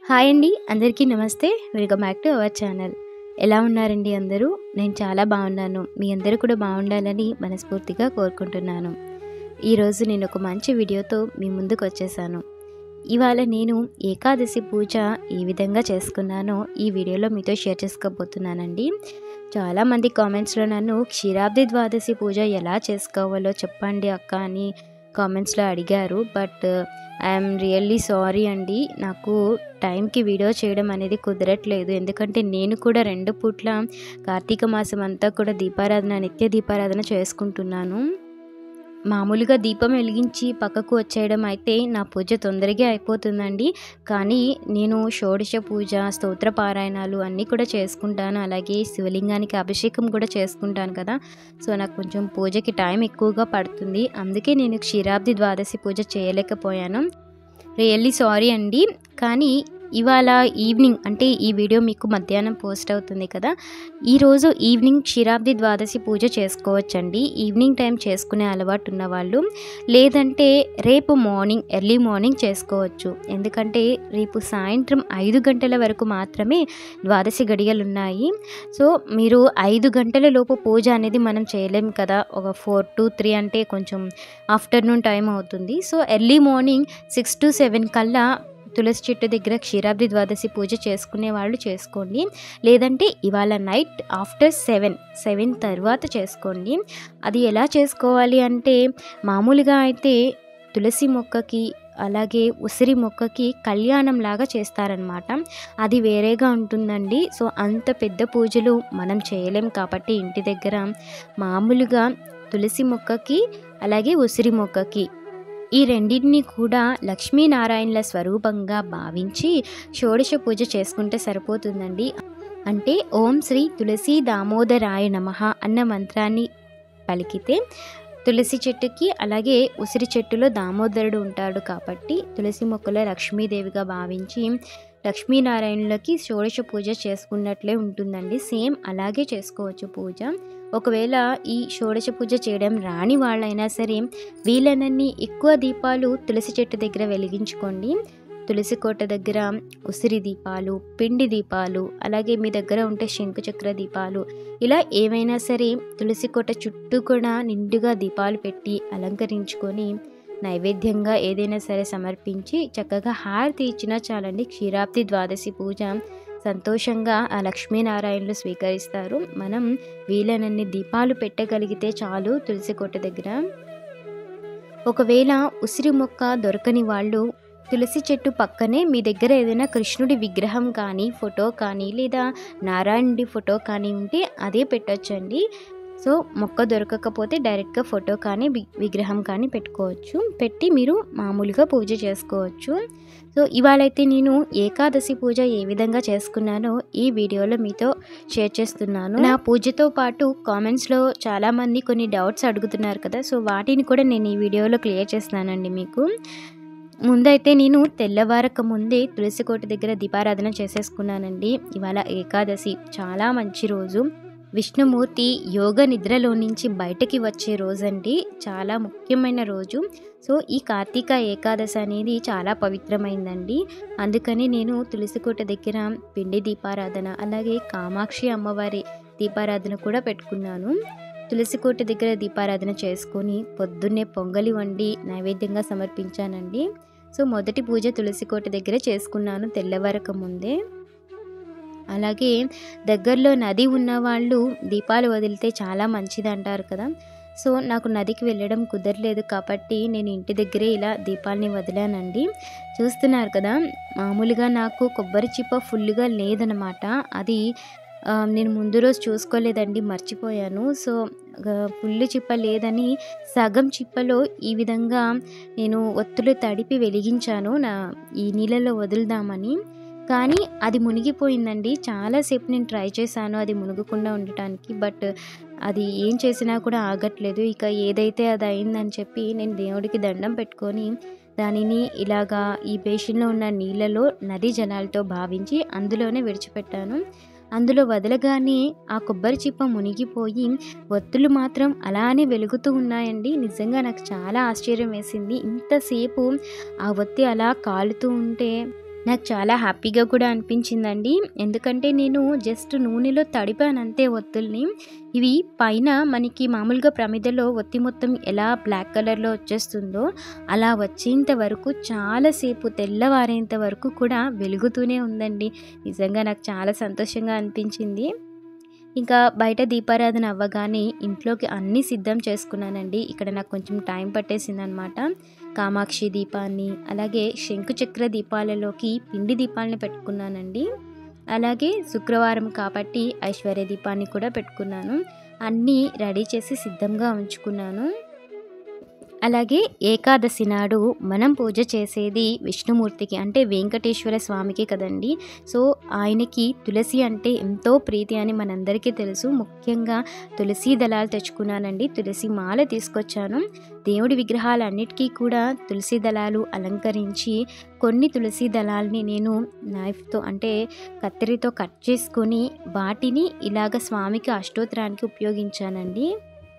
hi అండి అందరికీ నమస్తే welcome back to our channel ఎలా ఉన్నారండి అందరూ నేను చాలా బాగున్నాను మీ అందరూ కూడా బాగుండాలని మనస్ఫూర్తిగా కోరుకుంటున్నాను ఈరోజు నేను ఒక మంచి వీడియోతో మీ ముందుకు వచ్చేసాను ఇవాళ నేను ఏకాదశి పూజ ఏ విధంగా చేసుకున్నానో ఈ వీడియోలో మీతో షేర్ చేసుకోబోతున్నానండి చాలామంది కామెంట్స్లో నన్ను క్షీరాబ్ది ద్వాదశి పూజ ఎలా చేసుకోవాలో చెప్పండి అక్క అని కామెంట్స్లో అడిగారు బట్ ఐఎమ్ రియల్లీ సారీ అండి నాకు టైంకి వీడియో చేయడం అనేది కుదరట్లేదు ఎందుకంటే నేను కూడా రెండు పూట్ల కార్తీక మాసం అంతా కూడా దీపారాధన నిత్య దీపారాధన చేసుకుంటున్నాను మామూలుగా దీపం వెలిగించి పక్కకు వచ్చేయడం అయితే నా పూజ తొందరగా అయిపోతుందండి కానీ నేను షోడశ పూజ స్తోత్ర పారాయణాలు అన్నీ కూడా చేసుకుంటాను అలాగే శివలింగానికి అభిషేకం కూడా చేసుకుంటాను కదా సో నాకు కొంచెం పూజకి టైం ఎక్కువగా పడుతుంది అందుకే నేను క్షీరాబ్ది ద్వాదశి పూజ చేయలేకపోయాను రియల్లీ సారీ అండి కానీ ఇవాళ ఈవినింగ్ అంటే ఈ వీడియో మీకు మధ్యాహ్నం పోస్ట్ అవుతుంది కదా ఈరోజు ఈవినింగ్ క్షీరాబ్ది ద్వాదశి పూజ చేసుకోవచ్చండి ఈవినింగ్ టైం చేసుకునే అలవాటు ఉన్న వాళ్ళు లేదంటే రేపు మార్నింగ్ ఎర్లీ మార్నింగ్ చేసుకోవచ్చు ఎందుకంటే రేపు సాయంత్రం ఐదు గంటల వరకు మాత్రమే ద్వాదశి గడియలు ఉన్నాయి సో మీరు ఐదు గంటల లోపు పూజ అనేది మనం చేయలేం కదా ఒక ఫోర్ టు త్రీ అంటే కొంచెం ఆఫ్టర్నూన్ టైం అవుతుంది so early morning six to seven కల్లా తులసి చెట్టు దగ్గర క్షీరాబ్ది ద్వాదశి పూజ చేసుకునే వాళ్ళు చేసుకోండి లేదంటే ఇవాళ నైట్ ఆఫ్టర్ సెవెన్ సెవెన్ తర్వాత చేసుకోండి అది ఎలా చేసుకోవాలి అంటే మామూలుగా అయితే తులసి మొక్కకి అలాగే ఉసిరి మొక్కకి కళ్యాణం లాగా చేస్తారనమాట అది వేరేగా ఉంటుందండి సో అంత పెద్ద పూజలు మనం చేయలేం కాబట్టి ఇంటి దగ్గర మామూలుగా తులసి మొక్కకి అలాగే ఉసిరి మొక్కకి ఈ రెండింటిని కూడా లక్ష్మీనారాయణల స్వరూపంగా భావించి షోడశ పూజ చేసుకుంటే సరిపోతుందండి అంటే ఓం శ్రీ తులసి దామోదరాయ నమః అన్న మంత్రాన్ని పలికితే తులసి చెట్టుకి అలాగే ఉసిరి చెట్టులో దామోదరుడు ఉంటాడు కాబట్టి తులసి మొక్కలో లక్ష్మీదేవిగా భావించి లక్ష్మీనారాయణులకి షోడశ పూజ చేసుకున్నట్లే ఉంటుందండి సేమ్ అలాగే చేసుకోవచ్చు పూజ ఒకవేళ ఈ షోడశ పూజ చేయడం రాని వాళ్ళైనా సరే వీలైనన్ని ఎక్కువ దీపాలు తులసి చెట్టు దగ్గర వెలిగించుకోండి తులసి కోట దగ్గర ఉసిరి దీపాలు పిండి దీపాలు అలాగే మీ దగ్గర ఉంటే శంకుచక్ర దీపాలు ఇలా ఏవైనా సరే తులసి కోట చుట్టూ కూడా నిండుగా దీపాలు పెట్టి అలంకరించుకొని నైవేద్యంగా ఏదైనా సరే సమర్పించి చక్కగా హారతి ఇచ్చినా చాలండి క్షీరాబ్ది ద్వాదశి పూజ సంతోషంగా ఆ లక్ష్మీనారాయణలు స్వీకరిస్తారు మనం వీలైనన్ని దీపాలు పెట్టగలిగితే చాలు తులసి కోట దగ్గర ఒకవేళ ఉసిరి మొక్క దొరకని వాళ్ళు తులసి చెట్టు పక్కనే మీ దగ్గర ఏదైనా కృష్ణుడి విగ్రహం కానీ ఫోటో కానీ లేదా నారాయణుడి ఫోటో కానీ ఉంటే అదే పెట్టొచ్చండి సో మొక్క దొరకకపోతే డైరెక్ట్గా ఫోటో కానీ విగ్రహం కానీ పెట్టుకోవచ్చు పెట్టి మీరు మామూలుగా పూజ చేసుకోవచ్చు సో ఇవాళైతే నేను ఏకాదశి పూజ ఏ విధంగా చేసుకున్నానో ఈ వీడియోలో మీతో షేర్ చేస్తున్నాను నా పూజతో పాటు కామెంట్స్లో చాలామంది కొన్ని డౌట్స్ అడుగుతున్నారు కదా సో వాటిని కూడా నేను ఈ వీడియోలో క్లియర్ చేస్తున్నానండి మీకు ముందైతే నేను తెల్లవారక ముందే తులసికోట దగ్గర దీపారాధన చేసేసుకున్నానండి ఇవాళ ఏకాదశి చాలా మంచి రోజు విష్ణుమూర్తి యోగ నిద్రలో నుంచి బయటకి వచ్చే రోజండి చాలా ముఖ్యమైన రోజు సో ఈ కార్తీక ఏకాదశి అనేది చాలా పవిత్రమైందండి అందుకని నేను తులసికోట దగ్గర పిండి దీపారాధన అలాగే కామాక్షి అమ్మవారి దీపారాధన కూడా పెట్టుకున్నాను తులసికోట దగ్గర దీపారాధన చేసుకొని పొద్దున్నే పొంగలి వండి నైవేద్యంగా సమర్పించానండి సో మొదటి పూజ తులసికోట దగ్గర చేసుకున్నాను తెల్లవరక ముందే అలాగే దగ్గరలో నది ఉన్న వాళ్ళు దీపాలు వదిలితే చాలా మంచిది అంటారు కదా సో నాకు నదికి వెళ్ళడం కుదరలేదు కాబట్టి నేను ఇంటి దగ్గరే ఇలా దీపాలని వదిలానండి చూస్తున్నారు కదా మామూలుగా నాకు కొబ్బరి చిప్ప ఫుల్గా లేదనమాట అది నేను ముందు రోజు చూసుకోలేదండి మర్చిపోయాను సో ఫుల్ చిప్ప లేదని సగం చిప్పలో ఈ విధంగా నేను ఒత్తులు తడిపి వెలిగించాను నా ఈ నీళ్ళలో వదులుదామని కానీ అది మునిగిపోయిందండి చాలాసేపు నేను ట్రై చేశాను అది మునుగకుండా ఉండటానికి బట్ అది ఏం చేసినా కూడా ఆగట్లేదు ఇక ఏదైతే అది అయిందని చెప్పి నేను దేవుడికి దండం పెట్టుకొని దానిని ఇలాగా ఈ బేషన్లో ఉన్న నీళ్ళలో నది జలాలతో భావించి అందులోనే విడిచిపెట్టాను అందులో వదలగానే ఆ కొబ్బరి చిప్ప మునిగిపోయి ఒత్తులు మాత్రం అలానే వెలుగుతూ ఉన్నాయండి నిజంగా నాకు చాలా ఆశ్చర్యం వేసింది ఇంతసేపు ఆ ఒత్తి అలా కాలుతూ ఉంటే నాకు చాలా హ్యాపీగా కూడా అనిపించిందండి ఎందుకంటే నేను జస్ట్ నూనెలో తడిపాను అంతే ఒత్తుల్ని ఇవి పైన మనకి మామూలుగా ప్రమిదలో ఒత్తి మొత్తం ఎలా బ్లాక్ కలర్లో వచ్చేస్తుందో అలా వచ్చేంత వరకు చాలాసేపు తెల్లవారేంత వరకు కూడా వెలుగుతూనే ఉందండి నిజంగా నాకు చాలా సంతోషంగా అనిపించింది ఇంకా బయట దీపారాధన అవ్వగానే ఇంట్లోకి అన్నీ సిద్ధం చేసుకున్నానండి ఇక్కడ నాకు కొంచెం టైం పట్టేసింది అనమాట కామాక్షి దీపాన్ని అలాగే శంకుచక్ర దీపాలలోకి పిండి దీపాలని పెట్టుకున్నానండి అలాగే శుక్రవారం కాబట్టి ఐశ్వర్య దీపాన్ని కూడా పెట్టుకున్నాను అన్నీ రెడీ చేసి సిద్ధంగా ఉంచుకున్నాను అలాగే ఏకాదశి నాడు మనం పూజ చేసేది విష్ణుమూర్తికి అంటే వెంకటేశ్వర స్వామికి కదండి సో ఆయనకి తులసి అంటే ఎంతో ప్రీతి అని మనందరికీ తెలుసు ముఖ్యంగా తులసి దళాలు తెచ్చుకున్నానండి తులసి మాల తీసుకొచ్చాను దేవుడి విగ్రహాలన్నిటికీ కూడా తులసి దళాలు అలంకరించి కొన్ని తులసి దళాలని నేను నైఫ్తో అంటే కత్తెరతో కట్ చేసుకొని వాటిని ఇలాగ స్వామికి అష్టోత్తరానికి ఉపయోగించానండి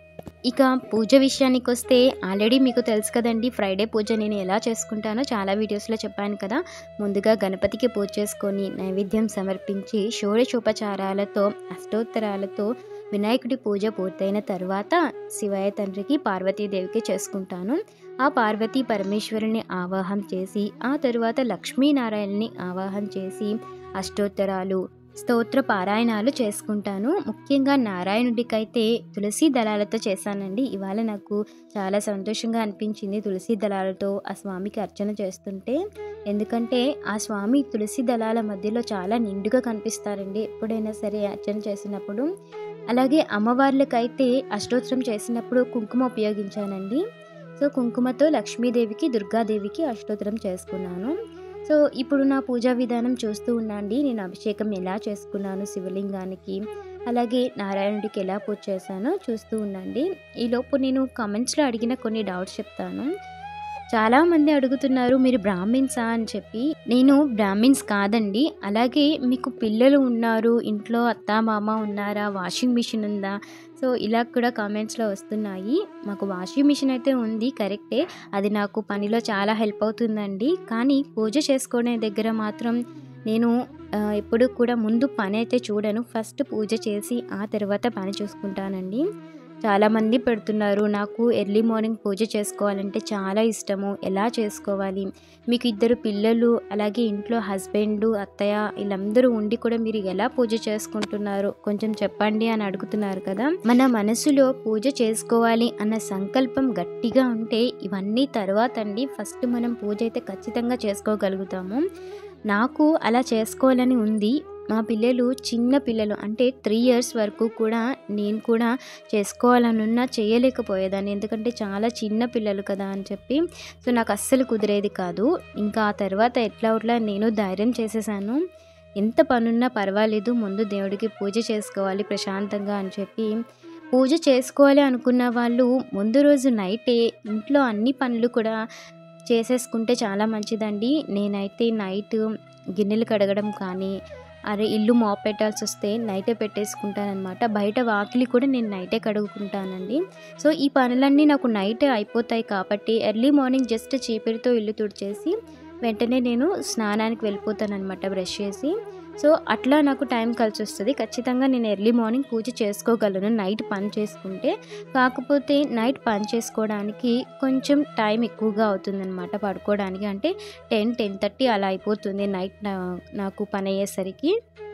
ఇక పూజ విషయానికి వస్తే ఆల్రెడీ మీకు తెలుసు కదండి ఫ్రైడే పూజ నేను ఎలా చేసుకుంటానో చాలా వీడియోస్లో చెప్పాను కదా ముందుగా గణపతికి పూజ చేసుకొని నైవేద్యం సమర్పించి షోడశోపచారాలతో అష్టోత్తరాలతో వినాయకుడి పూజ పూర్తయిన తర్వాత శివయ్య తండ్రికి పార్వతీదేవికి చేసుకుంటాను ఆ పార్వతీ పరమేశ్వరుని ఆవాహం చేసి ఆ తరువాత లక్ష్మీనారాయణని ఆవాహం చేసి అష్టోత్తరాలు స్తోత్ర పారాయణాలు చేసుకుంటాను ముఖ్యంగా నారాయణుడికైతే తులసి దళాలతో చేశానండి ఇవాళ నాకు చాలా సంతోషంగా అనిపించింది తులసి దళాలతో ఆ స్వామికి అర్చన చేస్తుంటే ఎందుకంటే ఆ స్వామి తులసి దళాల మధ్యలో చాలా నిండుగా కనిపిస్తారండి ఎప్పుడైనా సరే అర్చన చేసినప్పుడు అలాగే అమ్మవార్లకైతే అష్టోత్తరం చేసినప్పుడు కుంకుమ ఉపయోగించానండి సో కుంకుమతో లక్ష్మీదేవికి దుర్గాదేవికి అష్టోత్తరం చేసుకున్నాను సో ఇప్పుడు నా పూజా విధానం చూస్తూ ఉండండి నేను అభిషేకం ఎలా చేసుకున్నాను శివలింగానికి అలాగే నారాయణుడికి ఎలా పూజ చేశానో చూస్తూ ఉండండి ఈలోపు నేను కమెంట్స్లో అడిగిన కొన్ని డౌట్స్ చెప్తాను చాలామంది అడుగుతున్నారు మీరు బ్రాహ్మిన్సా అని చెప్పి నేను బ్రాహ్మిన్స్ కాదండి అలాగే మీకు పిల్లలు ఉన్నారు ఇంట్లో అత్త మామ ఉన్నారా వాషింగ్ మిషన్ ఉందా సో ఇలా కూడా కామెంట్స్లో వస్తున్నాయి మాకు వాషింగ్ మిషన్ అయితే ఉంది కరెక్టే అది నాకు పనిలో చాలా హెల్ప్ అవుతుందండి కానీ పూజ చేసుకునే దగ్గర మాత్రం నేను ఎప్పుడు కూడా ముందు పని అయితే చూడను ఫస్ట్ పూజ చేసి ఆ తర్వాత పని చూసుకుంటానండి చాలామంది పెడుతున్నారు నాకు ఎర్లీ మార్నింగ్ పూజ చేసుకోవాలంటే చాలా ఇష్టము ఎలా చేసుకోవాలి మీకు ఇద్దరు పిల్లలు అలాగే ఇంట్లో హస్బెండ్ అత్తయ్య వీళ్ళందరూ ఉండి కూడా మీరు ఎలా పూజ చేసుకుంటున్నారు కొంచెం చెప్పండి అని అడుగుతున్నారు కదా మన మనసులో పూజ చేసుకోవాలి అన్న సంకల్పం గట్టిగా ఉంటే ఇవన్నీ తర్వాత అండి ఫస్ట్ మనం పూజ అయితే ఖచ్చితంగా చేసుకోగలుగుతాము నాకు అలా చేసుకోవాలని ఉంది మా పిల్లలు చిన్న పిల్లలు అంటే త్రీ ఇయర్స్ వరకు కూడా నేను కూడా చేసుకోవాలనున్నా చేయలేకపోయేదాన్ని ఎందుకంటే చాలా చిన్న పిల్లలు కదా అని చెప్పి సో నాకు అస్సలు కుదిరేది కాదు ఇంకా ఆ తర్వాత ఎట్లా ఉట్లా నేను ధైర్యం చేసేసాను ఎంత పనున్నా పర్వాలేదు ముందు దేవుడికి పూజ చేసుకోవాలి ప్రశాంతంగా అని చెప్పి పూజ చేసుకోవాలి అనుకున్న వాళ్ళు ముందు రోజు నైటే ఇంట్లో అన్ని పనులు కూడా చేసేసుకుంటే చాలా మంచిదండి నేనైతే నైట్ గిన్నెలు కడగడం కానీ అరే ఇల్లు మాప్ పెట్టాల్సి వస్తే నైటే పెట్టేసుకుంటానమాట బయట వాకిలి కూడా నేను నైటే కడుగుకుంటానండి సో ఈ పనులన్నీ నాకు నైటే అయిపోతాయి కాబట్టి ఎర్లీ మార్నింగ్ జస్ట్ చీపిరితో ఇల్లు తుడిచేసి వెంటనే నేను స్నానానికి వెళ్ళిపోతానమాట బ్రష్ చేసి సో అట్లా నాకు టైం కలిసి వస్తుంది ఖచ్చితంగా నేను ఎర్లీ మార్నింగ్ పూజ చేసుకోగలను నైట్ పని చేసుకుంటే కాకపోతే నైట్ పని చేసుకోవడానికి కొంచెం టైం ఎక్కువగా అవుతుందన్నమాట పడుకోవడానికి అంటే టెన్ టెన్ థర్టీ అలా అయిపోతుంది నైట్ నాకు పని అయ్యేసరికి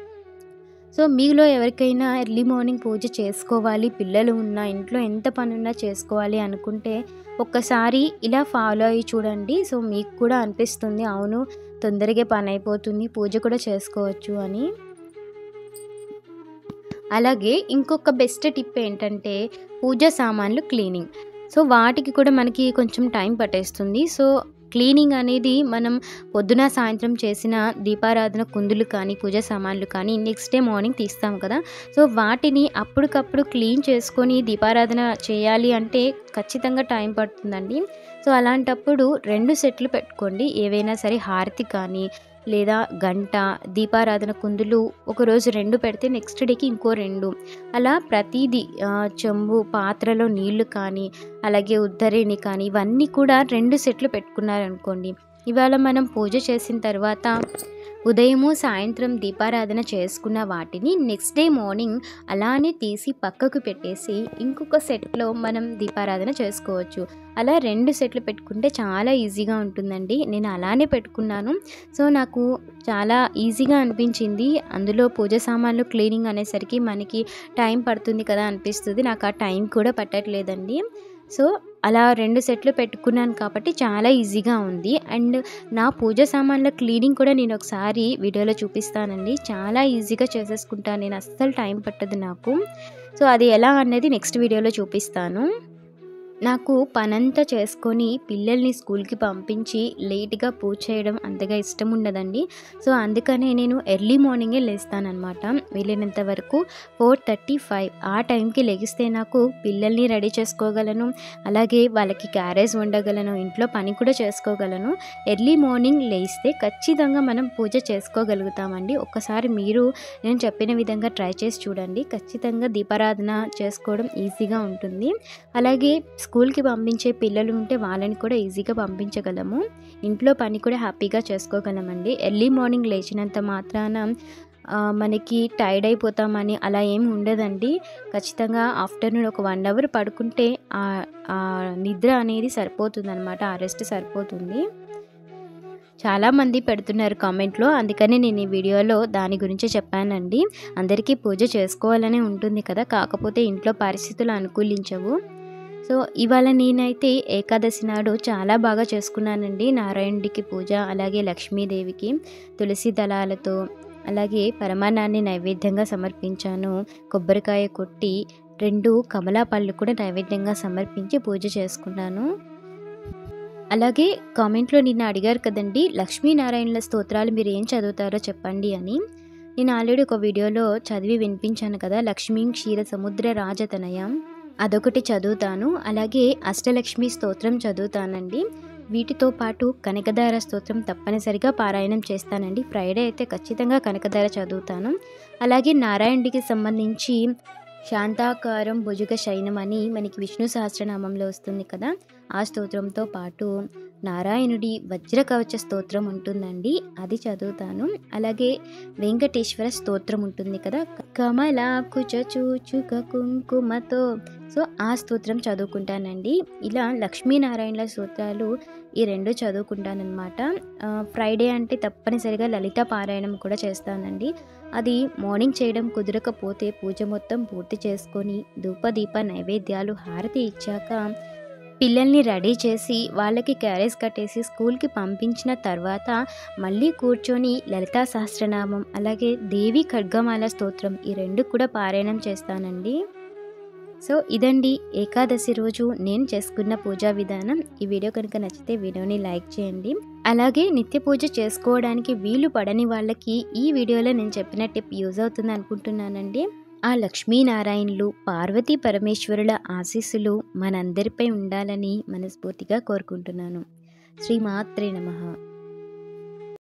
సో మీలో ఎవరికైనా ఎర్లీ మార్నింగ్ పూజ చేసుకోవాలి పిల్లలు ఉన్నా ఇంట్లో ఎంత పని ఉన్నా చేసుకోవాలి అనుకుంటే ఒక్కసారి ఇలా ఫాలో అయ్యి చూడండి సో మీకు కూడా అనిపిస్తుంది అవును తొందరగా పని అయిపోతుంది పూజ కూడా చేసుకోవచ్చు అని అలాగే ఇంకొక బెస్ట్ టిప్ ఏంటంటే పూజ సామాన్లు క్లీనింగ్ సో వాటికి కూడా మనకి కొంచెం టైం పట్టేస్తుంది సో క్లీనింగ్ అనేది మనం పొద్దున సాయంత్రం చేసిన దీపారాధన కుందులు కానీ పూజ సామాన్లు కానీ నెక్స్ట్ డే మార్నింగ్ తీస్తాం కదా సో వాటిని అప్పటికప్పుడు క్లీన్ చేసుకొని దీపారాధన చేయాలి అంటే ఖచ్చితంగా టైం పడుతుందండి సో అలాంటప్పుడు రెండు సెట్లు పెట్టుకోండి ఏవైనా సరే హారతి కానీ లేదా గంట దీపారాధన కుందులు ఒకరోజు రెండు పెడితే నెక్స్ట్ డేకి ఇంకో రెండు అలా ప్రతిదీ చెంబు పాత్రలో నీళ్లు కానీ అలాగే ఉద్దరేణి కానీ ఇవన్నీ కూడా రెండు సెట్లు పెట్టుకున్నారనుకోండి ఇవాళ మనం పూజ చేసిన తర్వాత ఉదయము సాయంత్రం దీపారాధన చేసుకున్న వాటిని నెక్స్ట్ డే మార్నింగ్ అలానే తీసి పక్కకు పెట్టేసి ఇంకొక సెట్లో మనం దీపారాధన చేసుకోవచ్చు అలా రెండు సెట్లు పెట్టుకుంటే చాలా ఈజీగా ఉంటుందండి నేను అలానే పెట్టుకున్నాను సో నాకు చాలా ఈజీగా అనిపించింది అందులో పూజ సామాన్లు క్లీనింగ్ అనేసరికి మనకి టైం పడుతుంది కదా అనిపిస్తుంది నాకు ఆ టైం కూడా పట్టట్లేదండి సో అలా రెండు సెట్లు పెట్టుకున్నాను కాబట్టి చాలా ఈజీగా ఉంది అండ్ నా పూజ సామాన్ల క్లీనింగ్ కూడా నేను ఒకసారి వీడియోలో చూపిస్తానండి చాలా ఈజీగా చేసేసుకుంటాను నేను అస్సలు టైం పట్టదు నాకు సో అది ఎలా అనేది నెక్స్ట్ వీడియోలో చూపిస్తాను నాకు పనంతా చేసుకొని పిల్లల్ని స్కూల్కి పంపించి లేట్గా పూజ చేయడం అంతగా ఇష్టం ఉండదండి సో అందుకనే నేను ఎర్లీ మార్నింగే లేస్తానమాట వెళ్ళినంత వరకు ఫోర్ థర్టీ ఫైవ్ ఆ టైంకి లెగిస్తే నాకు పిల్లల్ని రెడీ చేసుకోగలను అలాగే వాళ్ళకి క్యారేజ్ వండగలను ఇంట్లో పని కూడా చేసుకోగలను ఎర్లీ మార్నింగ్ లేస్తే ఖచ్చితంగా మనం పూజ చేసుకోగలుగుతామండి ఒక్కసారి మీరు నేను చెప్పిన విధంగా ట్రై చేసి చూడండి ఖచ్చితంగా దీపారాధన చేసుకోవడం ఈజీగా ఉంటుంది అలాగే స్కూల్కి పంపించే పిల్లలు ఉంటే వాళ్ళని కూడా ఈజీగా పంపించగలము ఇంట్లో పని కూడా హ్యాపీగా చేసుకోగలమండి ఎర్లీ మార్నింగ్ లేచినంత మాత్రాన ఆ, మనకి టైర్డ్ అయిపోతామని అలా ఏమి ఉండదండి ఖచ్చితంగా ఆఫ్టర్నూన్ ఒక వన్ అవర్ పడుకుంటే ఆ ఆ నిద్ర అనేది సరిపోతుంది అనమాట ఆ రెస్ట్ సరిపోతుంది చాలామంది పెడుతున్నారు కామెంట్లో అందుకని నేను ఈ వీడియోలో దాని గురించి చెప్పానండి అందరికీ పూజ చేసుకోవాలనే ఉంటుంది కదా కాకపోతే ఇంట్లో పరిస్థితులు అనుకూలించవు సో ఇవాళ నేనైతే ఏకాదశి నాడు చాలా బాగా చేసుకున్నానండి నారాయణుడికి పూజ అలాగే లక్ష్మీదేవికి తులసి దళాలతో అలాగే పరమాన్నాన్ని నైవేద్యంగా సమర్పించాను కొబ్బరికాయ కొట్టి రెండు కమలా పళ్ళు కూడా నైవేద్యంగా సమర్పించి పూజ చేసుకున్నాను అలాగే కామెంట్లో నిన్న అడిగారు కదండి లక్ష్మీనారాయణల స్తోత్రాలు మీరు ఏం చదువుతారో చెప్పండి అని నేను ఆల్రెడీ ఒక వీడియోలో చదివి వినిపించాను కదా లక్ష్మీ క్షీర సముద్ర రాజతనయం అదొకటి చదువుతాను అలాగే అష్టలక్ష్మి స్తోత్రం చదువుతానండి వీటితో పాటు కనకదార స్తోత్రం తప్పనిసరిగా పారాయణం చేస్తానండి ఫ్రైడే అయితే ఖచ్చితంగా కనకదార చదువుతాను అలాగే నారాయణుడికి సంబంధించి శాంతాకారం భుజగ శయనం అని మనకి విష్ణు సహస్రనామంలో వస్తుంది కదా ఆ స్తోత్రంతో పాటు నారాయణుడి వజ్ర కవచ స్తోత్రం ఉంటుందండి అది చదువుతాను అలాగే వెంకటేశ్వర స్తోత్రం ఉంటుంది కదా కమలా కుచ చూచుక కుంకుమతో సో ఆ స్తోత్రం చదువుకుంటానండి ఇలా లక్ష్మీనారాయణల స్తోత్రాలు ఈ రెండు చదువుకుంటానమాట ఫ్రైడే అంటే తప్పనిసరిగా లలిత పారాయణం కూడా చేస్తానండి అది మార్నింగ్ చేయడం కుదరకపోతే పూజ మొత్తం పూర్తి చేసుకొని ధూపదీప నైవేద్యాలు హారతి ఇచ్చాక పిల్లల్ని రెడీ చేసి వాళ్ళకి క్యారేజ్ కట్టేసి స్కూల్కి పంపించిన తర్వాత మళ్ళీ కూర్చొని లలితా సహస్రనామం అలాగే దేవి ఖడ్గమాల స్తోత్రం ఈ రెండు కూడా పారాయణం చేస్తానండి సో ఇదండి ఏకాదశి రోజు నేను చేసుకున్న పూజా విధానం ఈ వీడియో కనుక నచ్చితే వీడియోని లైక్ చేయండి అలాగే నిత్య పూజ చేసుకోవడానికి వీలు పడని వాళ్ళకి ఈ వీడియోలో నేను చెప్పిన టిప్ యూజ్ అవుతుంది అనుకుంటున్నానండి ఆ లక్ష్మీనారాయణులు పార్వతీ పరమేశ్వరుల ఆశీస్సులు మనందరిపై ఉండాలని మనస్ఫూర్తిగా కోరుకుంటున్నాను శ్రీమాత్రే నమః